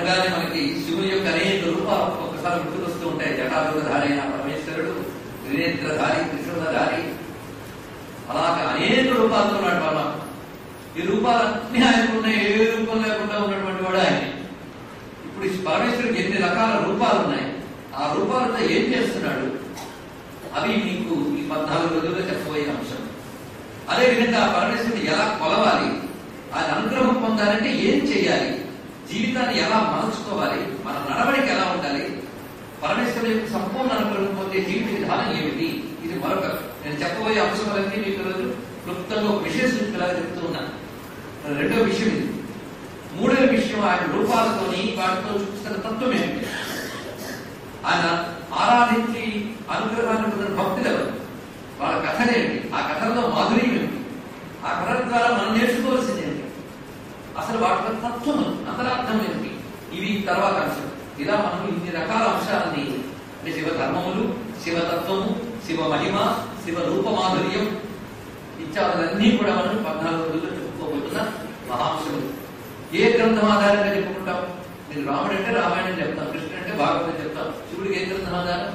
అనగానే మనకి శివుని యొక్క అనేక రూపాలు ఒక్కొక్కసారి గుర్తుకొస్తూ ఉంటాయి జటాయుధారి అయిన పరమేశ్వరుడు త్రినేత్రధారి త్రిశూలధారి అలాగే అనేక రూపాలతో ఉన్నాడు పరమాత్మ ఈ రూపాలన్నీ ఆయనకున్నాయి ఏ రూపం లేకుండా ఉన్నటువంటి వాడు ఆయన ఇప్పుడు ఈ పరమేశ్వరుడికి ఎన్ని రకాల రూపాలు ఉన్నాయి ఆ రూపాలతో ఏం చేస్తున్నాడు అవి మీకు ఈ పద్నాలుగు రోజుల్లో చెప్పబోయే అంశం అదేవిధంగా ఆ పరమేశ్వరుని ఎలా కొలవాలి ఆయన అనుగ్రహం పొందాలంటే ఏం చేయాలి జీవితాన్ని ఎలా మలుచుకోవాలి మన నడవడికి ఎలా ఉండాలి పరమేశ్వరుని యొక్క సంపూర్ణ అనుగ్రహం పొందే జీవిత విధానం ఏమిటి ఇది మరొక నేను చెప్పబోయే అంశములన్నీ మీకు ఈరోజు క్లుప్తంగా ఒక విషయ సూచికలాగా చెప్తూ ఉన్నాను రెండో విషయం ఇది మూడో విషయం ఆయన రూపాలతోని వాటితో చూపిస్తున్న తత్వం ఏమిటి ఆయన ఆరాధించి అనుగ్రహాన్ని పొందిన భక్తులు ఎవరు వాళ్ళ కథలేంటి ఆ కథల్లో మాధుర్యం ఏమిటి ఆ కథల ద్వారా మనం నేర్చుకోవాల్సింది ఏంటి అసలు వాటిలో తత్వం అంతరార్థం ఏమిటి ఇవి తర్వాత అంశం ఇలా మనం ఇన్ని రకాల అంశాలని అంటే శివధర్మములు శివతత్వము శివ మహిమ శివ రూప మాధుర్యం ఇత్యాదులన్నీ కూడా మనం పద్నాలుగు రోజుల్లో చెప్పుకోబోతున్న మహాంశములు ఏ గ్రంథం ఆధారంగా చెప్పుకుంటాం మీరు రాముడు అంటే రామాయణం చెప్తాం కృష్ణుడు అంటే భాగవతం చెప్తాం శివుడికి ఏ గ్రంథం ఆధారం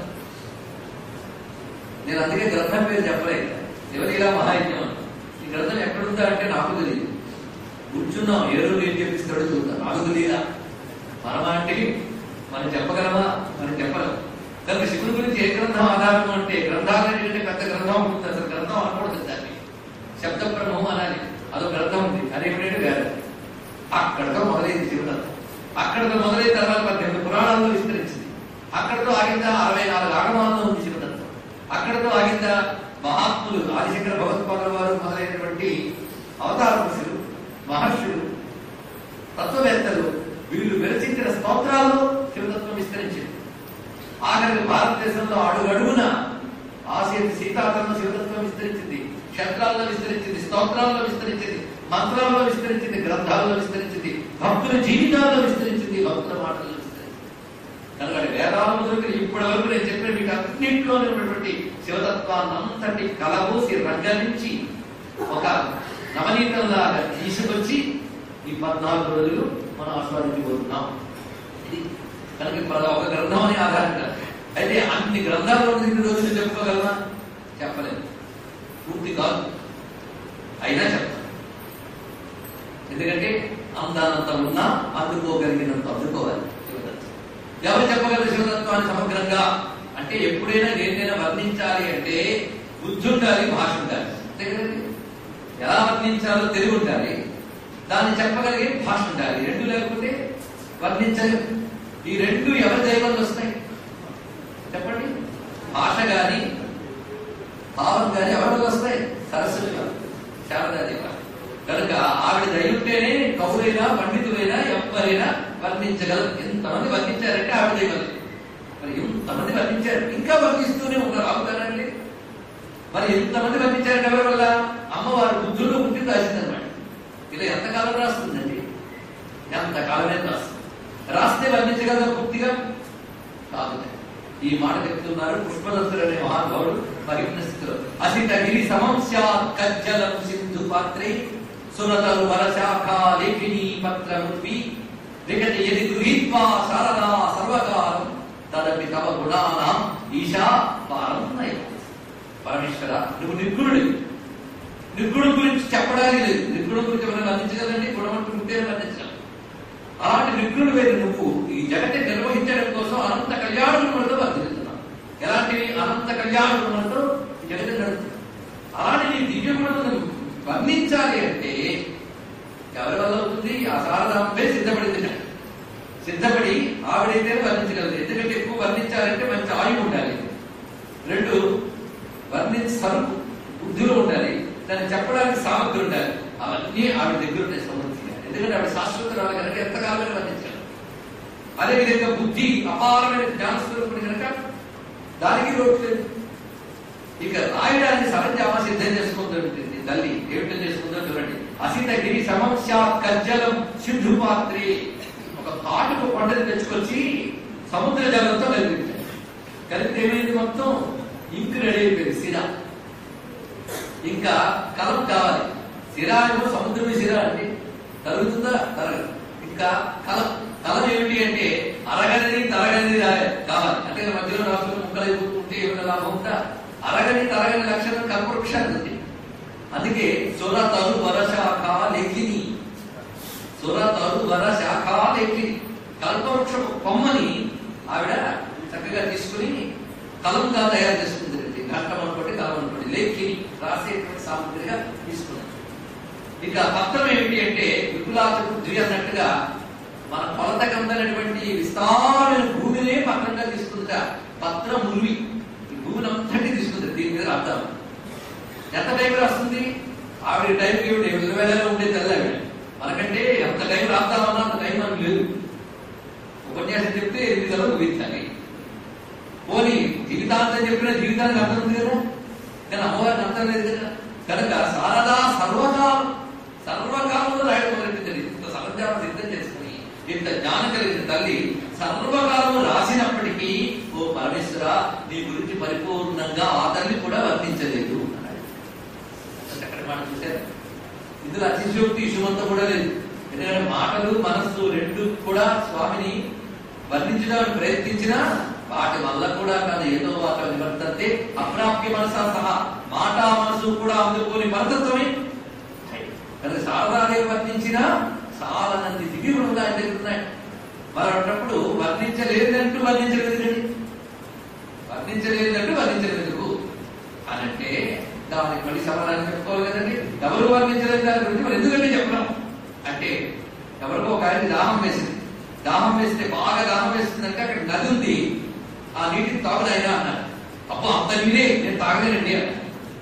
నేను అందుకే గ్రంథం పేరు చెప్పలేదు శివలీలా మహాయజ్ఞం అన్నా. ఈ గ్రంథం ఎక్కడుందా అంటే నాకు తెలియదు కూర్చున్నాం ఏ రోజు ఏం చెప్పిస్తాడో చూద్దాం నాకు తెలియదా మనమా అంటే మనం చెప్పగలమా మనం చెప్పలేం కనుక శివుని గురించి ఏ గ్రంథం ఆధారం అంటే గ్రంథాలన్నింటికంటే పెద్ద గ్రంథం ఉంటుంది అసలు గ్రంథం అనకూడదు దాన్ని శబ్ద బ్రహ్మం అనాలి అదో గ్రంథం ఉంది అదేమిటంటే వేరే అక్కడతో మొదలైంది శివతత్వం అక్కడతో మొదలైన తర్వాత పద్దెనిమిది పురాణాల్లో విస్తరించింది అక్కడతో ఆగిందా అరవై నాలుగు ఆగమాల్లో ఉంది శివతత్వం అక్కడతో ఆగిందా మహాత్ములు ఆదిశంకర భగవత్పాదుల వారు మొదలైనటువంటి అవతార పురుషులు మహర్షులు తత్వవేత్తలు వీళ్ళు విరచించిన స్తోత్రాల్లో శివతత్వం విస్తరించింది ఆఖరికి భారతదేశంలో అడుగడుగున ఆసేతి సీతాతలను శివతత్వం విస్తరించింది క్షేత్రాల్లో విస్తరించింది స్తోత్రాల్లో విస్తరించింది మంత్రాల్లో విస్తరించింది గ్రంథాల్లో విస్తరించింది భక్తుల జీవితాల్లో విస్తరించింది భక్తుల మాటల్లో విస్తరించింది కనుక వేదాల మొదలుకొని ఇప్పటి వరకు నేను చెప్పిన మీకు అన్నింటిలోనే ఉన్నటువంటి శివతత్వాన్ని అంతటి కలబోసి రంగరించి ఒక నవనీతంలాగా తీసుకొచ్చి ఈ పద్నాలుగు రోజులు మనం ఆస్వాదించబోతున్నాం ఇది కనుక ఇప్పుడు ఒక గ్రంథం అనే ఆధారంగా అయితే అన్ని గ్రంథాల్లో ఇన్ని రోజులు చెప్పుకోగలమా చెప్పలేదు పూర్తి కాదు అయినా చెప్తాను ఎందుకంటే అందానంత ఉన్నా అందుకోగలిగినంత అందుకోవాలి శివతత్వం ఎవరు చెప్పగలరు శివతత్వాన్ని సమగ్రంగా అంటే ఎప్పుడైనా దేన్నైనా వర్ణించాలి అంటే బుద్ధి ఉండాలి భాష ఉండాలి అంతే కదండి ఎలా వర్ణించాలో తెలివి ఉండాలి దాన్ని చెప్పగలిగే భాష ఉండాలి రెండు లేకపోతే వర్ణించలేము ఈ రెండు ఎవరి దైవంలో వస్తాయి చెప్పండి భాష గాని భావం గాని ఎవరిలో వస్తాయి సరస్వతి గారు శారదాదేవ కనుక ఆవిడ దయ ఉంటేనే కవులైనా పండితులైనా ఎవరైనా వర్ణించగలరు ఎంతమంది వర్ణించారంటే ఆవిడ దైవం మరి ఎంతమంది వర్ణించారు ఇంకా వర్ణిస్తూనే ఉన్నారు అవుతారండి మరి ఎంతమంది వర్ణించారు ఎవరి వల్ల అమ్మవారు బుద్ధుల్లో పుట్టి రాసిందన్నమాట ఇలా ఎంతకాలం రాస్తుందండి ఎంతకాలమే రాస్తుంది రాస్తే వర్ణించగలదా పూర్తిగా కాదు ఈ మాట చెప్తున్నారు పుష్పదత్తుడు అనే మహానుభావుడు పరిజ్ఞ స్థితిలో అసిత గిరి సమం స్యాత్ కజ్జలం సింధు పాత్రే సురతలు వరశాఖ లేఖిని పత్రముద్వి వికటి యది గృహీత్వా శారదా సర్వకాలం తదపి తవ గుణానాం ఈశా పారం నయ పరమేశ్వర నువ్వు నిర్గుణుడి నిర్గుణం గురించి చెప్పడానికి లేదు నిర్గుణం గురించి ఎవరైనా వర్ణించగలండి గుణమంటూ ఉంటేనే వర్ణించగలరు అలాంటి నిర్గుణుడు వేరు నువ్వు ఈ జగత్తి నిర్వహించడం కోసం అనంత కళ్యాణ గుణములతో వర్ధిస్తున్నావు ఎలాంటివి అనంత కళ్యాణ గుణములతో ఈ జగత్తి నడుస్తుంది అలాంటి నీ దివ్య గుణములను వర్ణించాలి అంటే ఎవరి వల్ల అవుతుంది ఆ శారదాంబే సిద్ధపడింది సిద్ధపడి ఆవిడైతే వర్ణించగలదు ఎందుకంటే ఎక్కువ వర్ణించాలంటే మంచి ఆయువు ఉండాలి రెండు వర్ణించి సరుకు బుద్ధిలో ఉండాలి దాన్ని చెప్పడానికి సామర్థ్యం ఉండాలి అవన్నీ ఆవిడ దగ్గర ఉండే సమర్థించాలి ఎందుకంటే ఆవిడ శాశ్వతరాలు కనుక ఎంతకాలమైనా వర్ణించాలి అదేవిధంగా బుద్ధి అపారమైన జ్ఞాన స్వరూపుడు కనుక దానికి లోటు లేదు ఇక రాయడానికి సరంజామా సిద్ధం చేసుకుంటుంది తల్లి ఏమిటం చేసుకుందో చూడండి అసిత గిరి సమస్యాత్ కజ్జలం సింధు పాత్రే ఒక కాటుకు కొండని తెచ్చుకొచ్చి సముద్ర జలంతో కలిపించారు కలిపితే ఏమైంది మొత్తం ఇంక్ రెడీ అయిపోయింది సిరా ఇంకా కలం కావాలి సిరా ఏమో సముద్రమే సిరా అండి కలుగుతుందా కలగదు ఇంకా కలం కలం ఏమిటి భూంట అరగని తరగని లక్షణం కల్పవృక్షానికి ఉంది అందుకే సుర తరు వర శాఖ లెక్కిని సుర తరు వర శాఖ లెక్కిని కల్పవృక్ష కొమ్మని ఆవిడ చక్కగా తీసుకుని కలంగా తయారు చేసుకుంది ఘట్టం అనుకోండి కలం అనుకోండి లేఖిని రాసేటువంటి సామగ్రిగా తీసుకున్నాం ఇక పత్రం ఏమిటి అంటే విపులాచకు ద్వి అన్నట్టుగా మన కొలత కందనటువంటి విస్తారమైన భూమినే పత్రంగా తీసుకుందా పత్ర మురివి ఈ భూమిని అంతటి తీసుకుంది దీని మీద అర్థం ఎంత టైం రాస్తుంది ఆవిడ టైంకి ఏమిటి ఎనిమిది వేలలో ఉండే తెల్లావిడ మనకంటే ఎంత టైం రాద్దామన్నా అంత టైం మనకు లేదు ఉపన్యాసం చెప్తే ఎనిమిది గంటలు ముగించాలి పోనీ జీవితాంతం చెప్పిన జీవితానికి అర్థం ఉంది కదా కానీ అమ్మవారికి అర్థం లేదు కదా కనుక శారదా సర్వకాలం సర్వకాలంలో రాయడం మొదలెట్టింది ఇంత సరంజామం సిద్ధం చేసుకుని ఇంత జ్ఞానం కలిగిన తల్లి సర్వకాలము రాసినప్పటికీ ఓ పరమేశ్వర నీ గురించి పరిపూర్ణంగా ఆ తల్లి కూడా వర్ణించలేదు అన్నాడు. అక్కడ మాట చూశారు ఇందులో అతిశయోక్తి ఇషుమంతా కూడా లేదు ఎందుకంటే మాటలు మనస్సు రెండు కూడా స్వామిని వర్ణించడానికి ప్రయత్నించినా వాటి వల్ల కూడా కాదు ఏదో వాటి నివర్తంతే అప్రాప్య మనసా సహా మాట మనసు కూడా అందుకోని పరతత్వమే కనుక శారదాదేవి వర్ణించినా చాలానంది దిగి కూడా ఆయన దగ్గర ఉన్నాయి మరి అన్నప్పుడు వర్ణించలేదంటూ వర్ణించలేదు కండి వర్ణించలేదంటూ వర్ణించలేదు అని అంటే దానికి మళ్ళీ సమాధానం చెప్పుకోవాలి కదండి ఎవరు వర్ణించలేదు దాని గురించి మరి ఎందుకంటే చెప్పడం అంటే ఎవరికో ఒక ఆయన దాహం వేసింది దాహం వేస్తే బాగా దాహం వేస్తుందంటే అక్కడ నది ఉంది ఆ నీటిని తాగుదాయినా అన్నారు అబ్బో అంత నీరే నేను తాగలేనండి అన్నారు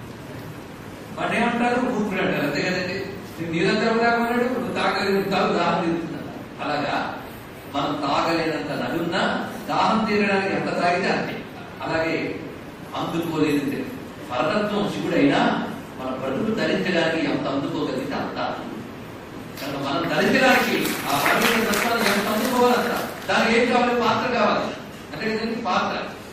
వాడు ఏమంటారు మూర్ఖుడు అంటారు అంతే కదండి నువ్వు నీరంతా తాగమన్నాడు నువ్వు తాగలేదు నువ్వు తాగు దాహం తీరుతున్నాడు అలాగా మనం తాగలేనంత నడున్నా దాహం తీరడానికి ఎంత తాగితే అంతే అలాగే అందుకోలేదు పరతత్వం శివుడైనా మన బ్రతుకు ధరించడానికి ఎంత అందుకోగలిగితే అంత కనుక మనం ధరించడానికి ఆ పరమైన తత్వాన్ని ఎంత అందుకోవాలంట దానికి ఏం కావాలి పాత్ర కావాలి అంటే కదండి పాత్ర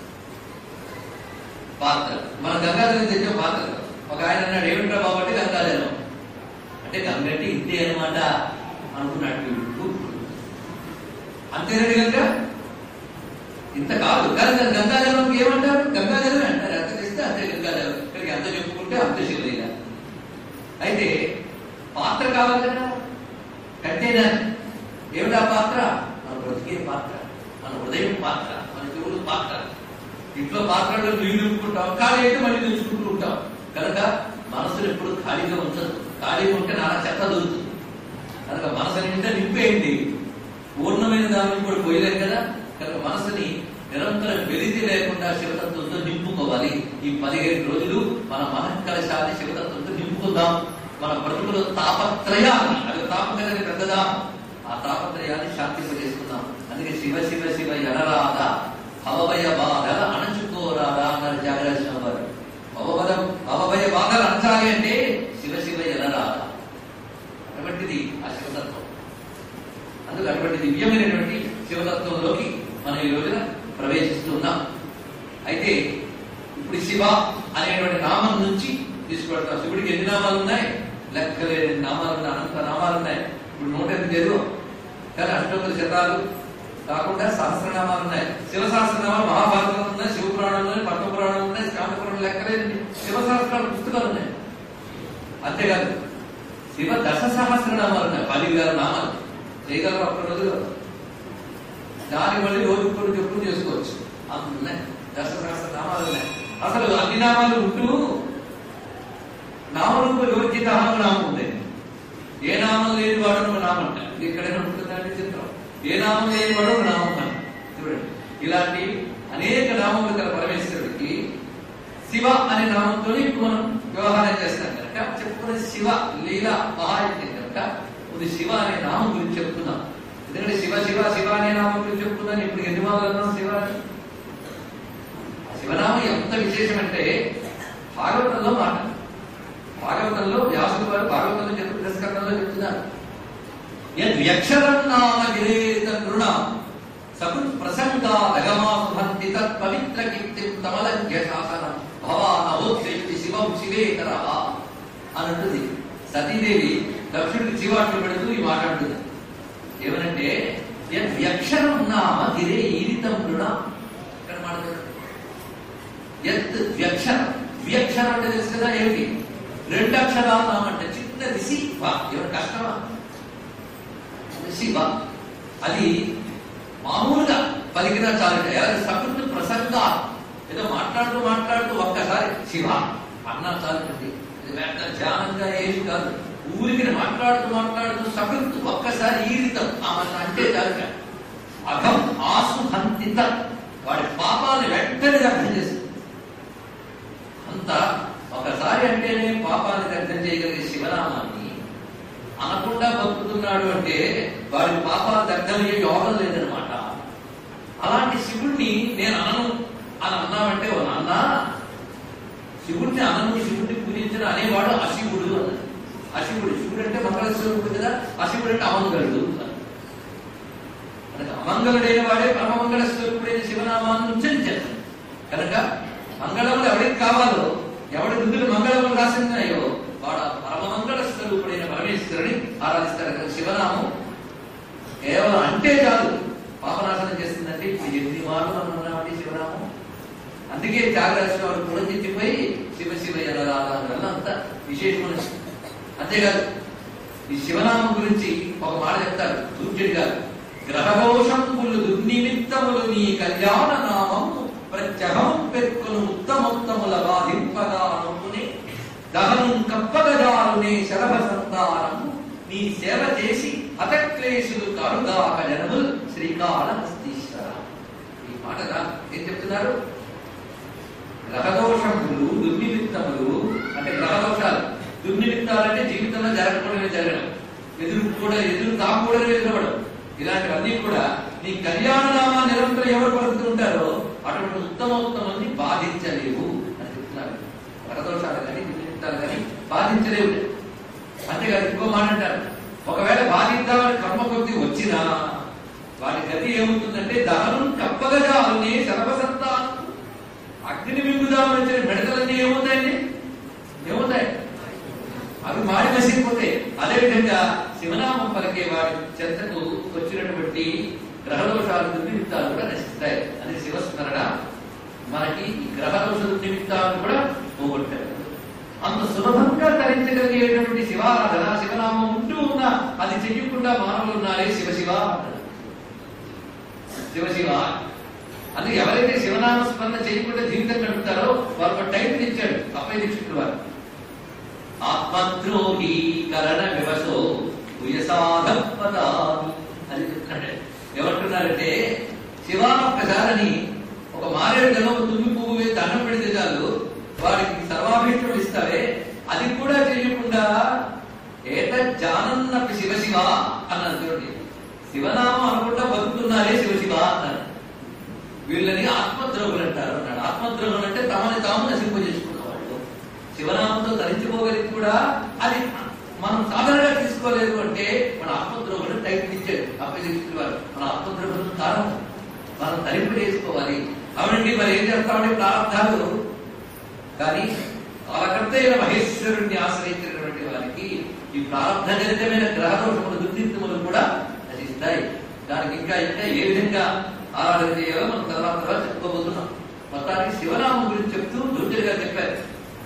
పాత్ర మన గంగాధరం తెచ్చే పాత్ర ఒక ఆయన అన్నాడు ఏమిట్రా బాబు అంటే గంగాధరం అంటే గంగంటే ఇంతే అనమాట అనుకున్నాడు వీడు. అంతేనండి గంగ ఇంత కాదు కానీ దాని గంగాధరం ఏమంటారు గంగాధరం అంటారు అంత తెస్తే అంతే గంగాధరం ఇక్కడికి అంత చెప్పుకుంటే అంత శివలీల అయితే పాత్ర కావాలి కదా కంటైనర్ ఏమిటా పాత్ర మన బ్రతికే పాత్ర మన హృదయం పాత్ర మన చెవులు పాత్ర ఇంట్లో పాత్రలో నీళ్లు నింపుకుంటాం ఖాళీ అయితే మళ్ళీ తెచ్చుకుంటూ ఉంటాం కనుక మనసును ఎప్పుడు ఖాళీగా ఉంచదు ఖాళీగా ఉంటే నానా చెత్త దొరుకుతుంది కనుక మనసు నిండా నింపేయండి పూర్ణమైన దానిని కూడా పోయలేం కదా కనుక మనసుని నిరంతరం వెలితి లేకుండా శివతత్వంతో నింపుకోవాలి ఈ పదిహేను రోజులు మన మనఃకలశాన్ని శివతత్వంతో నింపుకుందాం మన బ్రతుకులో తాపత్రయాన్ని అది తాపం కదని పెద్దదా ఆ తాపత్రయాన్ని శాంతింపజేసుకుందాం అందుకే శివ శివ శివ ఎనరాదా భవభయ బాధల అణచుకోరాదా అన్నారు జాగరాజన వారు భవభయ భవభయ బాధలు అణచాలి అంటే శివ శివ ఎనరాదా అటువంటిది ఆ శివతత్వం అందుకు అటువంటి దివ్యమైనటువంటి శివతత్వంలోకి మనం ఈ రోజున ప్రవేశిస్తున్నాం అయితే ఇప్పుడు శివ అనేటువంటి నామం నుంచి తీసుకువెళ్తాం శివుడికి ఎన్ని నామాలు ఉన్నాయి లెక్కలేని నామాలు ఉన్నాయి అనంత నామాలు ఉన్నాయి ఇప్పుడు నూట ఎనిమిది లేదు కానీ అష్టోత్తర శతాలు కాకుండా సహస్రనామాలు ఉన్నాయి శివ సహస్రనామాలు మహాభారతంలో ఉన్నాయి శివ పురాణంలో ఉన్నాయి పద్మ పురాణంలో ఉన్నాయి స్కాంద పురాణం లెక్కలేదండి శివ సహస్రాలు పుస్తకాలు ఉన్నాయి అంతేకాదు శివ దశ సహస్రనామాలు ఉన్నాయి పది వేల నామాలు చేయగలరు ఒక్క రోజులో దాని మళ్ళీ రోజు కొన్ని చెప్పులు చేసుకోవచ్చు అంత ఉన్నాయి దశ సహస్ర నామాలు ఉన్నాయి అసలు అన్ని నామాలు ఉంటూ నామరూప యోగ్యత అని నామం ఉంది ఏ నామం లేని వాడు ఒక నామం అంట ఇది ఎక్కడైనా ఉంటుందండి చిత్రం ఏ నామం లేని వాడు ఒక నామం అంట చూడండి ఇలాంటి అనేక నామములు గల పరమేశ్వరుడికి శివ అనే నామంతో ఇప్పుడు మనం వ్యవహారం చేస్తాం కనుక చెప్పుకునే శివ లీల మహాయజ్ఞం కనుక ఇది శివ అనే నామం గురించి చెప్తున్నాం ఎందుకంటే శివ శివ శివ అనే నామం గురించి చెప్తున్నాను ఇప్పుడు ఎన్ని మాటలు అన్నాం శివ అని? ఆ శివనామం ఎంత విశేషం అంటే భాగవతంలో మాట భాగవతంలో వ్యాసుడు వారు భాగవతంలో చెప్పు తిరస్కరణలో చెప్తున్నారు యక్షరం నామ గిరేత నృణ సకృత్ ప్రసంగా రగమాసుహంతి తత్ పవిత్ర కీర్తిం తమలంజ్య శాసనం భవానవోత్సేతి శివం శివేతర అన్నట్టుది సతీదేవి దక్షుడికి శివాట్లు పెడుతూ ఈ మాట అంటుంది ఏమనంటే యక్షరం నామ గిరే ఈరితం నృణ ఇక్కడ మాట చూడండి. ఎత్ వ్యక్షరం వ్యక్షరం అంటే తెలుసు కదా ఏమిటి రెండు అక్షరాలు నామంటే చిన్నది శివ ఎవరు కష్టమా శివ అది మామూలుగా పలికినా చాలు ఎవరి సకృతి ప్రసంగా ఏదో మాట్లాడుతూ మాట్లాడుతూ ఒక్కసారి శివ అన్నా చాలండి ఇది పెద్ద ధ్యానంగా ఏమి కాదు ఊరికి మాట్లాడుతూ మాట్లాడుతూ సకృత్ ఒక్కసారి ఈరితం ఆమె అంటే చాలు అఘం ఆసు హంతిత వాడి పాపాన్ని వెంటనే అర్థం చేస్తుంది అంత ఒకసారి అంటేనే పాపాన్ని అర్థం చేయగలిగే శివనామాన్ని అనకుండా బతుకుతున్నాడు అంటే వాడి పాపాలు దగ్ధమయ్యే యోగం లేదనమాట అలాంటి శివుణ్ణి నేను అనను అని అన్నావంటే ఓ నాన్న శివుడిని అనను శివుడిని పూజించిన అనేవాడు అశివుడు అన్నది అశివుడు శివుడు అంటే మంగళ స్వరూపుడు కదా అశివుడు అంటే అమంగళుడు కనుక అమంగళుడైన వాడే పరమమంగళ స్వరూపుడైన శివనామాన్ని ఉచ్చరించాడు కనుక మంగళములు ఎవరికి కావాలో ఎవడి దుద్దులు మంగళములు రాసినాయో వాడు ఆ పరమమంగళ స్వరూపుడైన పరమేశ్వరుని ఆరాధిస్తారు కనుక శివనామం కేవలం అంటే కాదు పాపనాశనం చేస్తుందంటే ఇప్పుడు ఎన్ని మార్లు మనం ఉన్నామండి శివనామం అందుకే త్యాగరాజు వారు కూడా చెప్పిపోయి శివ శివ వల్ల అంత విశేషమైన అంతేకాదు ఈ శివనామం గురించి ఒక మాట చెప్తారు సూర్యుడి గారు గ్రహదోషంబులు దుర్నిమిత్తములు నీ కళ్యాణ నామము ప్రత్యహం పెక్కును ఉత్తమోత్తముల బాధింపగా నొప్పునే దహనం కప్పగజాలునే శరభ సంతానము నీ సేవ చేసి అతక్లేశులు కారుగాక జనములు శ్రీకాళహస్తీశ్వర ఈ మాట ఏం చెప్తున్నారు గ్రహదోషములు దుర్నిమిత్తములు అంటే గ్రహదోషాలు దుర్నిమిత్తాలంటే జీవితంలో జరగకూడదు జరగడం ఎదురు కూడా ఎదురు కాకూడదు ఎదురవడం ఇలాంటివన్నీ కూడా నీ కళ్యాణ నామా నిరంతరం ఎవరు పలుకుతూ ఉంటారో అటువంటి ఉత్తమోత్తమాన్ని బాధించలేవు అని చెప్తున్నారు గ్రహదోషాలు కానీ దుర్నిమిత్తాలు కానీ బాధించలేవు అంతేకాదు ఇంకో మాట అంటారు ఒకవేళ బాధిద్దామని కర్మ కొద్ది వచ్చినా వాటి గతి ఏమవుతుందంటే దహనం కప్పగజాలునే సర్వసత్తాను అగ్నిని మింగుదామని వచ్చిన మిడతలన్నీ ఏమవుతాయండి ఏమవుతాయి అవి మాడి మసిపోతాయి అదేవిధంగా శివనామం పలికే వారి చెంతకు వచ్చినటువంటి గ్రహదోషాలు నిమిత్తాలు కూడా నశిస్తాయి అది శివస్మరణ మనకి ఈ గ్రహదోష నిమిత్తాలను కూడా పోగొట్టారు అంత సులభంగా తరించగలిగేటువంటి శివారాధన శివనామం ఉంటూ ఉన్నా అది చెయ్యకుండా మానవులు ఉన్నారే శివ శివ అంటారు. శివ శివ అది ఎవరైతే శివనామ స్మరణ చేయకుండా జీవితం గడుపుతారో వారు ఒక టైటిల్ ఇచ్చాడు అప్పయ్య దీక్షితుడు వారు ఆత్మద్రోహీకరణ వివసో భుయసాధపదామి అని చెప్తున్నాడు ఏమంటున్నారంటే శివా ఒక్కసారని ఒక మారేడు జనం తుమ్మి పువ్వు వేసి దండం పెడితే చాలు వాడికి సర్వాభీష్టం ఇస్తారే అది కూడా చేయకుండా ఏట జానన్నపి శివ శివ అన్నారు చూడండి శివనామం అనుకుంటా బతుకుతున్నారే శివ శివ అన్నారు వీళ్ళని ఆత్మద్రోహులు అంటారు అన్నాడు ఆత్మద్రోహులు అంటే తమని తాము నశింపజేసుకున్న వాళ్ళు శివనామంతో ధరించుకోగలిగి కూడా అది మనం సాధారణంగా తీసుకోలేదు అంటే మన ఆత్మద్రోహులు టైటిల్ ఇచ్చాడు అప్పగించిన వారు మన ఆత్మద్రోహులు కారణం మనం ధరింపు చేసుకోవాలి అవునండి మరి ఏం చేస్తామంటే ప్రారంభాలు కానీ కాలకర్త అయిన మహేశ్వరుణ్ణి ఆశ్రయించినటువంటి వారికి ఈ ప్రారంభ జనితమైన గ్రహదోషములు దుర్నిత్యములు కూడా నశిస్తాయి దానికి ఇంకా ఇంకా ఏ విధంగా ఆరాధన చేయాలో మనం తర్వాత తర్వాత చెప్పుకోబోతున్నాం మొత్తానికి శివనామం గురించి చెప్తూ దుర్జలుగా చెప్పారు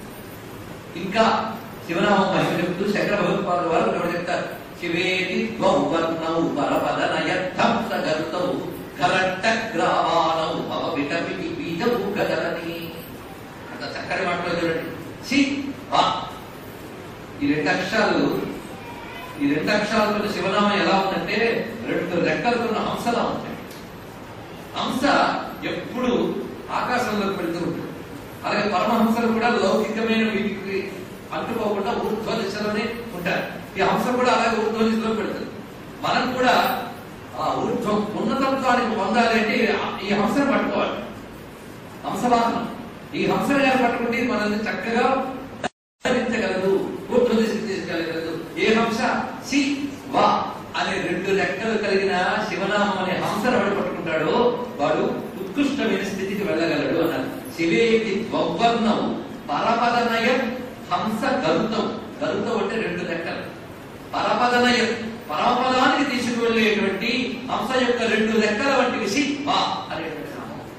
ఇంకా శివనామం మహిమ చెప్తూ శంకర భగవత్పాదుల వారు ఇక్కడ చెప్తారు శివేతి ద్వౌవర్ణౌ పరపద నయర్థం సగర్తౌ కరట్ట గ్రామానౌ భవ విటపిటి బీజము గదరని అంత చక్కటి మాటలు చూడండి సి వా ఈ రెండు అక్షరాలు ఈ రెండు అక్షరాలతో శివనామం ఎలా ఉందంటే రెండు రెక్కలతో ఉన్న హంసలా ఉంటాయి హంస ఎప్పుడు ఆకాశంలోకి పెడుతూ ఉంటుంది అలాగే పరమహంసలు కూడా లౌకికమైన వీటికి అంటుకోకుండా ఊర్ధ్వ దిశలోనే ఉంటారు ఈ హంస కూడా అలాగే ఊర్ధ్వ దిశలో పెడుతుంది మనం కూడా ఆ ఊర్ధ్వం ఉన్నతత్వానికి పొందాలి అంటే ఈ హంసను పట్టుకోవాలి హంసవాహనం ఈ హంసను గారు పట్టుకుంటే మనల్ని చక్కగా ధరించగలదు ఊర్ధ్వ దిశకు తీసుకెళ్ళగలదు ఏ హంస సి వా అనే రెండు రెక్కలు కలిగిన శివనామం అనే హంసను వాడు పట్టుకుంటాడో వాడు ఉత్కృష్టమైన స్థితికి వెళ్ళగలడు అన్నారు శివేతి ద్వవర్ణం పరపదనయం హంస గరుతం గరుతం అంటే రెండు రెక్కలు పరపదనయం పరమపదానికి తీసుకువెళ్ళేటువంటి హంస యొక్క రెండు రెక్కల వంటి విసి వా అనేటువంటి నామం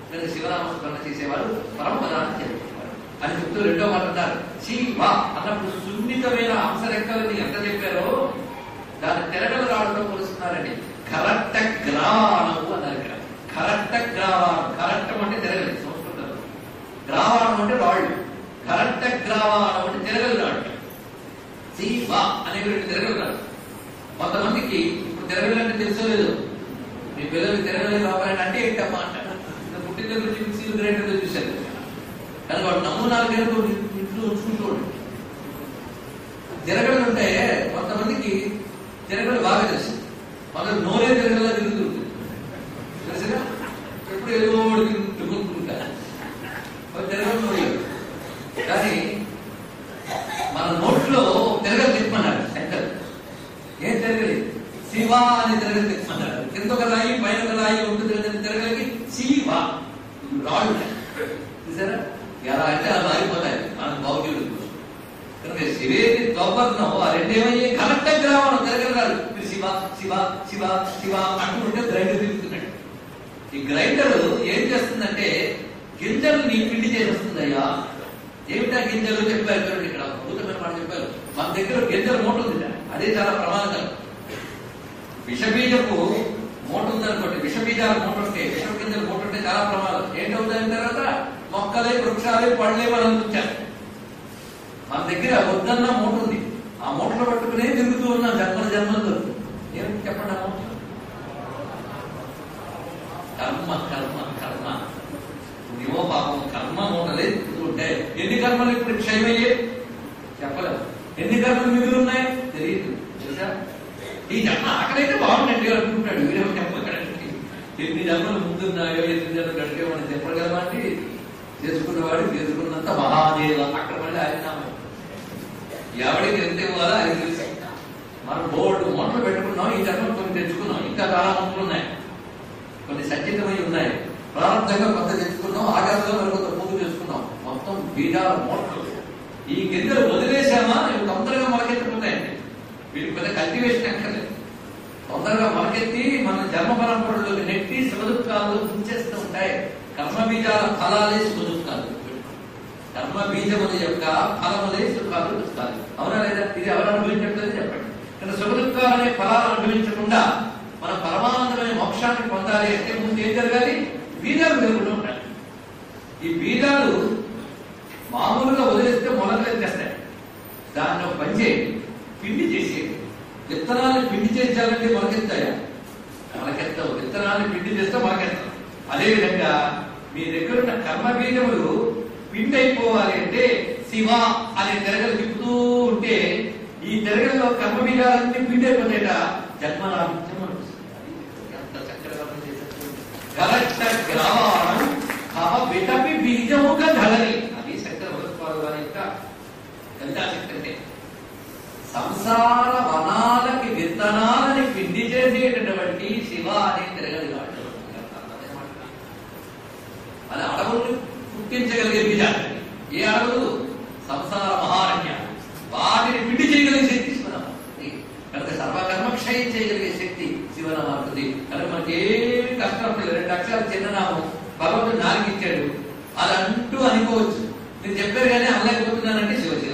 కనుక శివనామస్మరణ చేసేవారు పరమపదాన్ని చేరుకుంటారు అని చెప్తూ రెండో మాట అన్నారు శివ అన్నప్పుడు సున్నితమైన అంశరెక్కలని ఎంత చెప్పారో దాని తెరగలు రావడంతో పోలుస్తున్నారండి కరెక్ట గ్రావాణము అన్నారు ఇక్కడ కరెక్ట గ్రావాణం కరెక్టం అంటే తెరగలి సంస్కృతంలో గ్రావాణం అంటే రాళ్ళు కరెక్ట గ్రావాణం అంటే తెరగలు రాళ్ళు శివ అనే రెండు తెరగలు రాళ్ళు కొంతమందికి ఇప్పుడు తెరగలు అంటే తెలుసో లేదు మీ పిల్లలు తెరగలు రావాలని అంటే ఏంటమ్మా అంటారు ఇంకా పుట్టిన దగ్గర నుంచి మిక్సీలు గ్రైండర్లు చూశారు కానీ వాడు నమూనాలు కనుక ఇంట్లో ఉంచుకుంటూ ఉంటాడు. తిరగలు ఉంటాయి కొంతమందికి తిరగలు బాగా తెలుసు కొందరు నోరే తిరగలా తిరుగుతుంది తెలుసుగా ఎప్పుడు ఏదో ఒకటి తిరుగుతుంటారు తిరగలు నోయరు కానీ మన నోట్లో తిరగలు తిప్పమన్నారు శంకర్ ఏం తిరగలి శివ అని తిరగలి తిప్పమన్నారు కింద ఒక రాయి పైన ఒక రాయి ఉంటుంది కదండి తిరగలికి శివ రాళ్ళు చూసారా ఎలా అంటే అలా ఆగిపోతాయి మన భౌతికులు కనుక శివేది తోపర్ణం ఆ రెండేమయ్యి కరెక్ట్ గ్రామం తిరగలగారు మీరు శివ శివ శివ శివ అంటుంటే గ్రైండర్ తిరుగుతున్నాడు ఈ గ్రైండర్ ఏం చేస్తుందంటే గింజల్ని పిండి చేసేస్తుంది అయ్యా ఏమిటా గింజలు చెప్పారు చూడండి ఇక్కడ అద్భుతమైన మాట చెప్పారు మన దగ్గర గింజల మూట ఉంది అదే చాలా ప్రమాదకరం విషబీజపు మూట ఉందనుకోండి విషబీజాల మూట ఉంటే విష గింజల మూట ఉంటే చాలా ప్రమాదం ఏంటవుతాయని తర్వాత మొక్కలే వృక్షాలే పళ్ళే మనం ఉంచారు మన దగ్గర వద్దన్న మూట ఉంది ఆ మూటలో పట్టుకునే తిరుగుతూ ఉన్నాం జన్మల జన్మలతో ఏమిటి చెప్పండి ఆ మూట కర్మ కర్మ కర్మ నువ్వేమో పాపం కర్మ మూటలే తిరుగుతూ ఉంటాయి ఎన్ని కర్మలు ఇప్పుడు క్షయమయ్యే చెప్పలేము ఎన్ని కర్మలు మిగిలి ఉన్నాయి తెలియదు తెలుసా ఈ జన్మ ఆకలైతే బాగుండండి అనుకుంటాడు వీరేమో చెప్పగలండి ఎన్ని జన్మలు ముందున్నాయో ఎన్ని జన్మలు గడిపే మనం చెప్పగలమండి చేసుకున్నవాడు చేసుకున్నంత మహాదేవ అక్కడ మళ్ళీ ఆయన నామం. ఎవడికి ఎంత ఇవ్వాలో ఆయన తెలుసు మనం బోర్డు మొట్టలు పెట్టుకున్నాం ఈ జన్మలు కొన్ని తెచ్చుకున్నాం ఇంకా చాలా మొక్కలు ఉన్నాయి కొన్ని సచ్చితమై ఉన్నాయి ప్రారంభంగా కొంత తెచ్చుకున్నాం ఆకాశంలో మరి కొంత పూజ చేసుకున్నాం మొత్తం బీజాల మోట్లు ఈ గింజలు వదిలేసామా ఇవి తొందరగా మొలకెత్తుకున్నాయండి వీటికి పెద్ద కల్టివేషన్ అక్కర్లేదు తొందరగా మొలకెత్తి మన జన్మ పరంపరలోకి నెట్టి సుఖదుఖాలు ఉంచేస్తూ ఉంటాయి కర్మ బీజాల ఫలాలే సుఖదుఖాలు కర్మ బీజముల యొక్క ఫలములే సుఖాలు దుఃఖాలు అవునా లేదా ఇది ఎవరు అనుభవించట్లేదు చెప్పండి కానీ సుఖ దుఃఖాలు అనే ఫలాలు అనుభవించకుండా మన పరమానందమైన మోక్షాన్ని పొందాలి అంటే ముందు ఏం జరగాలి బీజాలు పెరుగుతూ ఉండాలి ఈ బీజాలు మామూలుగా వదిలేస్తే మొలకలు ఎత్తేస్తాయి దాన్ని ఒక పని చేయండి పిండి చేసేయండి విత్తనాలు పిండి చేయించాలంటే మొలకెత్తాయా మొలకెత్తవు విత్తనాలు పిండి చేస్తే మొలకెత్తావు అదేవిధంగా మీ దగ్గర ఉన్న కర్మ బీజములు పిండి అయిపోవాలి అంటే శివ అనే తెరగలు తిప్పుతూ ఉంటే ఈ తెరగల్లో కర్మ బీజాలన్నీ పిండి అయిపోతాయట జన్మరాహిత్యం అనిపిస్తుంది. ఎంత చక్కగా అర్థం చేశారు. కరెక్ట్ గ్రామాణం కవ విటపి బీజముఖ ధలని అది శంకర భగవత్పాదు వారి యొక్క గంగాశక్తి అంటే సంసార వనాలకి విత్తనాలని పిండి చేసేటటువంటి శివ అనే తిరగలి వాడు అది అడవులు పుట్టించగలిగే బీజాలు ఏ అడవులు సంసార మహారణ్య వాటిని పిండి చేయగలిగే శక్తి శివనామార్తుంది కనుక సర్వకర్మ క్షయం చేయగలిగే శక్తి శివనామార్తుంది కనుక మనకి ఏమి కష్టం లేదు రెండు అక్షరాలు చిన్ననామం భగవంతుడు నాలుగు ఇచ్చాడు అది అంటూ అనుకోవచ్చు నేను చెప్పారు కానీ అనలేకపోతున్నానంటే శివ శివ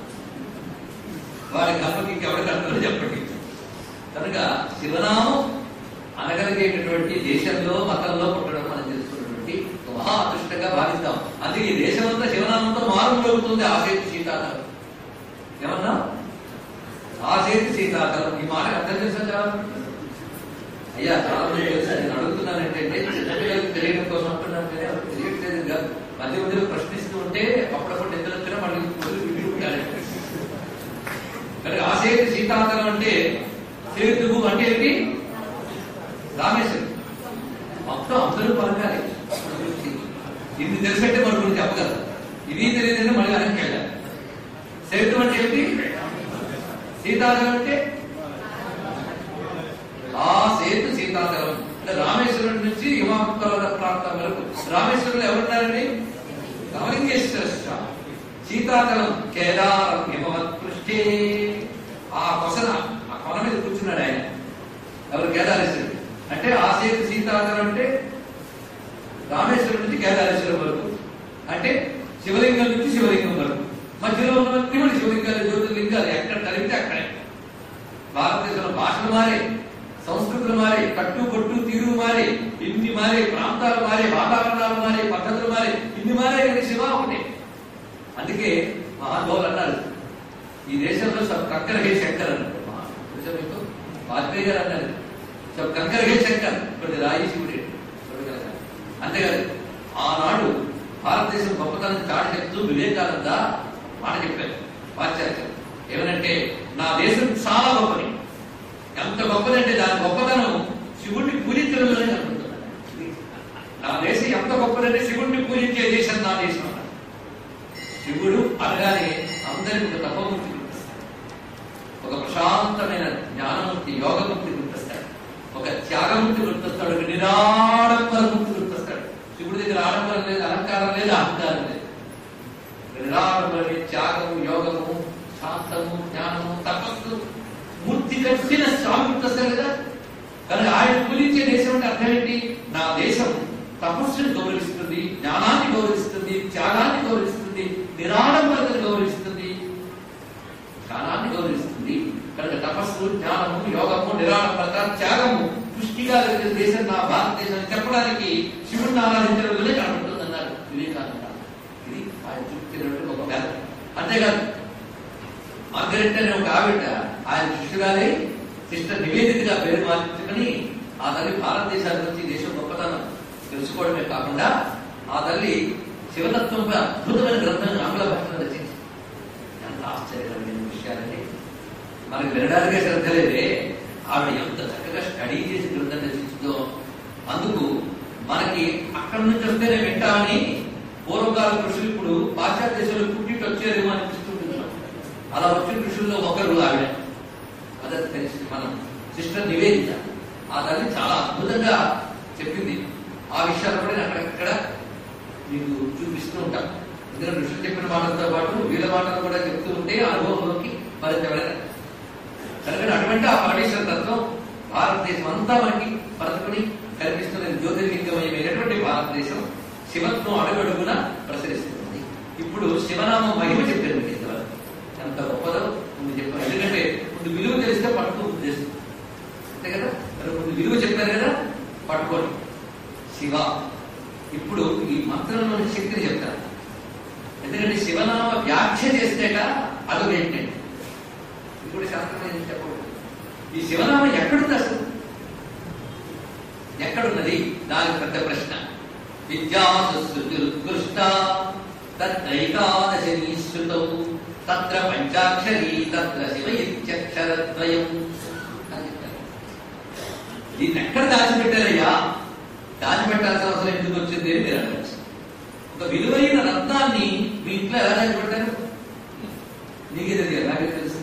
వాడి కర్మకి ఇంకెవరికి అంటారో చెప్పండి కనుక శివనామం అనగలిగేటటువంటి దేశంలో మతంలో పుట్టడం మనం తెలుసుకున్నటువంటి ఒక మహా అదృష్టంగా భావిస్తాం అందుకే ఈ దేశమంతా శివనామంతో మారుమోగుతుంది ఆసేతు శీతాకాలం ఏమన్నా ఆసేతు శీతాకాలం ఈ మాట అర్థం చేస్తాం చాలా మంది. అయ్యా చాలా మంది తెలుసు నేను అడుగుతున్నానంటే చిన్నపిల్లలకు తెలియడం కోసం అంటున్నాను కానీ అది తెలియట్లేదు కాదు మధ్య మధ్యలో ప్రశ్నిస్తూ ఉంటే అప్పుడప్పుడు నిద్ర వచ్చినా మళ్ళీ మొదలు వింటూ ఉంటారు మరి ఆసేతు శీతాకాలం అంటే సేతువు అంటే ఏంటి రామేశ్వరం మొత్తం అందరూ పలకాలి ఇది తెలిసంటే మన గురించి చెప్పగలరు ఇది తెలియదంటే మళ్ళీ వెనక్కి వెళ్ళాలి సేతు అంటే ఏంటి సీతాకాలం అంటే ఆ సేతు సీతాకాలం అంటే రామేశ్వరం నుంచి హిమాపర్వత ప్రాంతం వరకు రామేశ్వరంలో ఎవరున్నారండి రామలింగేశ్వర స్వామి శీతాకాలం కేదారం హిమవత్ పృష్ఠే ఆ కొసన ఆ కొన మీద కూర్చున్నాడు ఆయన ఎవరు కేదారేశ్వరుడు అంటే ఆ సేతు సీతాకాలం అంటే రామేశ్వరం నుంచి కేదారేశ్వరం వరకు అంటే శివలింగం నుంచి శివలింగం వరకు మధ్యలో ఉన్నవన్నీ కూడా శివలింగాలు జ్యోతిర్లింగాలు ఎక్కడ కలిగితే అక్కడే భారతదేశంలో భాషలు మారే సంస్కృతులు మారే కట్టు కొట్టు తీరు మారే ఇన్ని మారే ప్రాంతాలు మారే వాతావరణాలు మారే పద్ధతులు మారే ఇన్ని మారే కానీ శివ ఒకటే అందుకే మహానుభావులు అన్నారు ఈ దేశంలో సబ్ కంకర హే శంకర్ అన్నారు మహా- తెలుసా మీకు వాజ్పేయి గారు అన్నారు సబ్ కంకర హే శంకర్ కొన్ని రాయి శివుడే చూడగలరా? అంతేకాదు ఆనాడు భారతదేశం గొప్పతనం చాటి చెప్తూ వివేకానంద మాట చెప్పారు పాశ్చాత్యం ఏమనంటే నా దేశం చాలా గొప్పది ఎంత గొప్పదంటే దాని గొప్పతనం శివుణ్ణి పూజించడంలోనే కనుకుంటున్నాను నా దేశం ఎంత గొప్పదంటే శివుణ్ణి పూజించే దేశం నా దేశం అన్నారు. శివుడు అనగానే అందరికి ఒక తపమూర్తి గుర్తిస్తాడు ఒక ప్రశాంతమైన జ్ఞానమూర్తి యోగమూర్తి గుర్తిస్తాడు ఒక త్యాగమూర్తి గుర్తిస్తాడు ఒక నిరాడంబర మూర్తి గుర్తిస్తాడు శివుడి దగ్గర ఆడంబరం లేదు అలంకారం లేదు అహంకారం లేదు నిరాడంబరమే త్యాగము యోగము శాంతము జ్ఞానము తపస్సు మూర్తి కలిసిన స్వామి గుర్తిస్తాడు కదా కనుక ఆయన పూజించే దేశం అంటే అర్థం ఏంటి నా దేశం తపస్సుని గౌరవిస్తుంది జ్ఞానాన్ని గౌరవిస్తుంది త్యాగాన్ని గౌరవిస్తుంది నిరాడంబరతను గౌరవిస్తుంది జ్ఞానాన్ని గౌరవిస్తుంది కనుక తపస్సు జ్ఞానము యోగము నిరాడంబరత త్యాగము పుష్టిగా కలిగిన దేశం నా భారతదేశం అని చెప్పడానికి శివుడిని ఆరాధించడంలోనే కనబడుతుంది అన్నారు వివేకానంద ఇది ఆయన చూపించినటువంటి ఒక కథ అంతేకాదు మార్గరెట్ అనే ఒక ఆవిడ ఆయన శిష్యురాలే సిస్టర్ నివేదికగా పేరు మార్చుకుని ఆ తల్లి భారతదేశాల నుంచి దేశం గొప్పతనం తెలుసుకోవడమే కాకుండా ఆ తల్లి శివతత్వంపై అద్భుతమైన గ్రంథాన్ని ఆంగ్ల భాషలో రచించింది ఎంత ఆశ్చర్యకరమైన విషయాలండి మనకి వినడానికే శ్రద్ధ లేదే ఆవిడ ఎంత చక్కగా స్టడీ చేసి గ్రంథం రచించిందో అందుకు మనకి అక్కడి నుంచి వస్తేనే వింటామని పూర్వకాల ఋషులు ఇప్పుడు పాశ్చాత్య దేశంలో పుట్టిట్టు వచ్చేదేమో అనిపిస్తుంటుంది నాకు. అలా వచ్చిన ఋషుల్లో ఒకరు ఆవిడ అదే తెలిసి మనం సిస్టర్ నివేదిత ఆ తల్లి చాలా అద్భుతంగా చెప్పింది ఆ విషయాలు కూడా నేను అక్కడక్కడ మీకు చూపిస్తూ ఉంటాం ఎందుకంటే ఋషులు చెప్పిన మాటలతో పాటు వీళ్ళ మాటలు కూడా చెప్తూ ఉంటే అనుభవంలోకి మరింత వెళ్ళదు కనుక అటువంటి ఆ పరమేశ్వర తత్వం భారతదేశం అంతా మనకి పరచుకుని కనిపిస్తున్న జ్యోతిర్లింగమయమైనటువంటి భారతదేశం శివత్వం అడుగడుగున ప్రసరిస్తుంది ఇప్పుడు శివనామం మహిమ చెప్పారు మీకు ఇంతవరకు ఎంత గొప్పదో ముందు చెప్పారు ఎందుకంటే ముందు విలువ తెలిస్తే పట్టుకో ఉద్దేశం అంతే కదా మరి ముందు విలువ చెప్పారు కదా పట్టుకోండి శివ ఇప్పుడు ఈ మంత్రంలోని శక్తిని చెప్తారు ఎందుకంటే శివనామ వ్యాఖ్య చేస్తేట అడుగు ఏంటంటే ఇప్పుడు శాస్త్రం ఏం చెప్పకూడదు ఈ శివనామం ఎక్కడుంది అసలు ఎక్కడున్నది దాని పెద్ద ప్రశ్న విద్యాసుకృష్ట తైకాదశనీశ్రుతౌ తత్ర పంచాక్షరీ తత్ర శివ ఇత్యక్షరద్వయం అని చెప్పారు. దీన్ని ఎక్కడ దాచిపెట్టారయ్యా దాచిపెట్టాల్సిన అవసరం ఎందుకు వచ్చింది అని మీరు అనవచ్చు ఒక విలువైన రత్నాన్ని మీ ఇంట్లో ఎలా దాచిపెట్టారు నీకే తెలియదు నాకే తెలుసు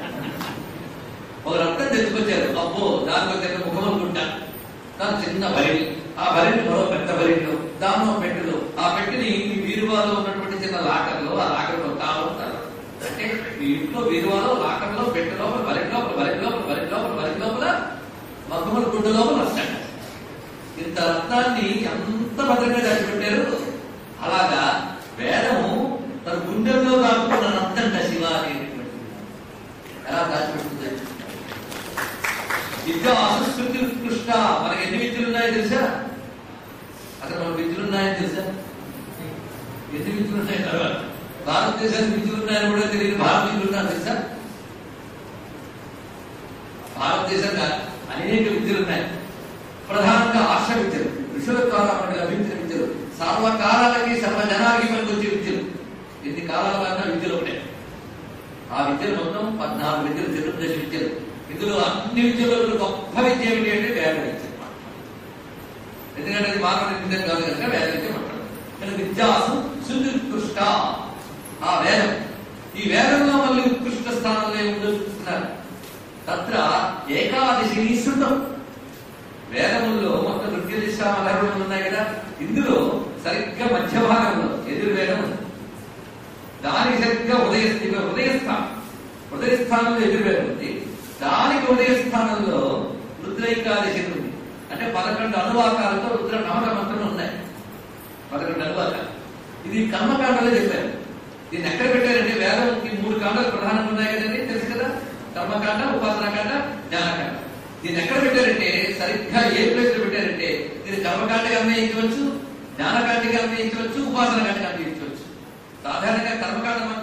ఒక రక్తం తెచ్చుకొచ్చారు అబ్బో దానికి ఒక చిన్న ముఖం అనుకుంటా దాని చిన్న భరిణి ఆ భరిణి మరో పెద్ద భరిణిలో దానిలో పెట్టెలో ఆ పెట్టిని మీ వీరువాలో ఉన్నటువంటి చిన్న లాకర్లో ఆ లాకర్లో తాగుతారు అంటే మీ ఇంట్లో వీరువాలో లాకర్లో పెట్టె లోపల భరిణి లోపల భరిణి లోపల భరిణి లోపల భరిణి లోపల మగ్గముల గుడ్డ లోపల వస్తాడు ఇంత రత్నాన్ని ఎంత భద్రంగా దాచిపెట్టారు అలాగా వేదము తన గుండెల్లో దాక్కున్న రత్నంట శివ అనేటువంటిది ఎలా దాచిపెడుతుంది విద్య అసంస్కృతి ఉత్కృష్ట మనకి ఎన్ని విద్యలు ఉన్నాయో తెలుసా అసలు మన విద్యలు ఉన్నాయో తెలుసా ఎన్ని విద్యలు ఉన్నాయో తర్వాత భారతదేశానికి విద్యలు ఉన్నాయని కూడా తెలియదు భారత విద్యలు ఉన్నాయో తెలుసా భారతదేశంగా అనేక విద్యలు ఉన్నాయి ప్రధానంగా ఆర్ష విద్యలు ఋషుల ద్వారా మనకి లభించిన విద్యలు సర్వకాలాలకి సర్వజనాలకి మనకు వచ్చే విద్యలు ఎన్ని కాలాల వరకు విద్యలు ఉంటాయి ఆ విద్యలు మొత్తం పద్నాలుగు విద్యలు చతుర్దశ విద్యలు ఇందులో అన్ని విద్యలో గొప్ప విద్య ఏమిటి అంటే వేద విద్య ఎందుకంటే అది మానవ నిర్మితం కాదు కనుక వేద విద్య పట్టడం కానీ విద్యాసు సునిర్కృష్ట ఆ వేదం ఈ వేదంలో మళ్ళీ ఉత్కృష్ట స్థానంలో ఏముందో చూస్తున్నారు తత్ర ఏకాదశి శృతం వేదముల్లో మొత్తం నృత్య దిశామలహరులు ఉన్నాయి కదా ఇందులో సరిగ్గా మధ్య భాగంలో ఎదుర్వేదం ఉంది దానికి సరిగ్గా ఉదయ ఉదయస్థానం ఉదయస్థానంలో ఎదుర్వేదం ఉంది దానికి ఉదయస్థానంలో రుద్రైకాదశి ఉంది అంటే పదకొండు అనువాకాలతో రుద్ర నవక మంత్రం ఉన్నాయి పదకొండు అనువాక ఇది కర్మకాండలో చెప్పారు దీన్ని ఎక్కడ పెట్టారంటే వేదంకి మూడు కాండాలు ప్రధానంగా ఉన్నాయి కదండి తెలుసు కదా కర్మకాండ ఉపాసనాకాండ జ్ఞానకాండ దీన్ని ఎక్కడ పెట్టారంటే సరిగ్గా ఏ ప్లేస్ లో పెట్టారంటే దీన్ని కర్మకాండగా అన్వయించవచ్చు జ్ఞానకాండగా అన్వయించవచ్చు ఉపాసనకాండగా అన్వయించవచ్చు సాధారణంగా కర్మకాండ